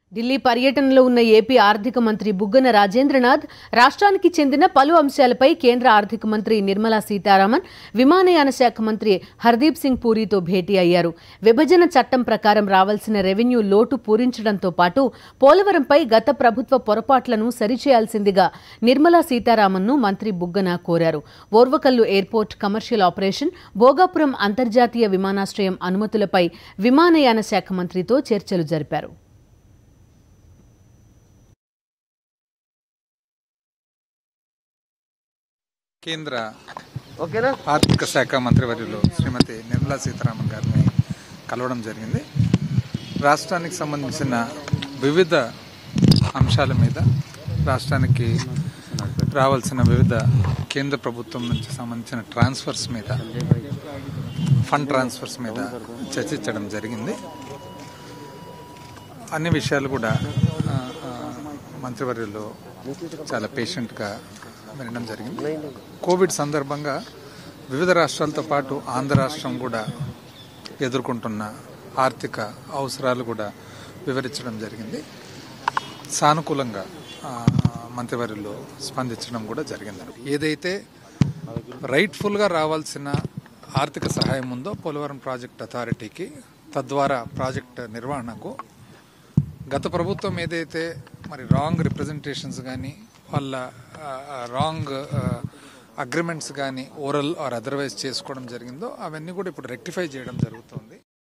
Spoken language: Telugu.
ఢిల్లీ పర్యటనలో ఉన్న ఏపీ ఆర్థిక మంత్రి బుగ్గన రాజేంద్రనాథ్ రాష్ట్రానికి చెందిన పలు అంశాలపై కేంద్ర ఆర్థిక మంత్రి నిర్మలా సీతారామన్ విమానయాన శాఖ మంత్రి హర్దీప్ సింగ్ పూరితో భేటీ అయ్యారు విభజన చట్టం ప్రకారం రావాల్సిన రెవెన్యూ లోటు పూరించడంతో పాటు పోలవరంపై గత ప్రభుత్వ పొరపాట్లను సరిచేయాల్సిందిగా నిర్మలా సీతారామన్ను మంత్రి బుగ్గన కోరారు Orvakallu airport commercial operation Bhogapuram అంతర్జాతీయ విమానాశ్రయం అనుమతులపై విమానయాన శాఖ మంత్రితో చర్చలు జరిపారు కేంద్ర ఓకేనా ఆర్థిక శాఖ మంత్రివర్యులు శ్రీమతి నిర్మలా సీతారామన్ గారిని కలవడం జరిగింది రాష్ట్రానికి సంబంధించిన వివిధ అంశాల మీద రాష్ట్రానికి రావాల్సిన వివిధ కేంద్ర ప్రభుత్వం నుంచి సంబంధించిన ట్రాన్స్ఫర్స్ మీద ఫండ్ ట్రాన్స్ఫర్స్ మీద చర్చించడం జరిగింది అన్ని విషయాలు కూడా ఆ, ఆ, మంత్రివర్యులు చాలా పేషెంట్గా వినడం జరిగింది కోవిడ్ సందర్భంగా వివిధ రాష్ట్రాలతో పాటు ఆంధ్ర రాష్ట్రం కూడా ఎదుర్కొంటున్న ఆర్థిక అవసరాలు కూడా వివరించడం జరిగింది సానుకూలంగా ఆ, మంత్రివర్యులు స్పందించడం కూడా జరిగింది ఏదైతే రైట్ఫుల్గా రావాల్సిన ఆర్థిక సహాయం ఉందో పోలవరం ప్రాజెక్ట్ అథారిటీకి తద్వారా ప్రాజెక్ట్ నిర్వహణకు గత ప్రభుత్వం ఏదైతే మరి రాంగ్ రిప్రజెంటేషన్స్ కానీ వాళ్ళ రాంగ్ అగ్రిమెంట్స్ కానీ ఓరల్ ఆర్ అదర్వైజ్ చేసుకోవడం జరిగిందో అవన్నీ కూడా ఇప్పుడు రెక్టిఫై చేయడం జరుగుతూ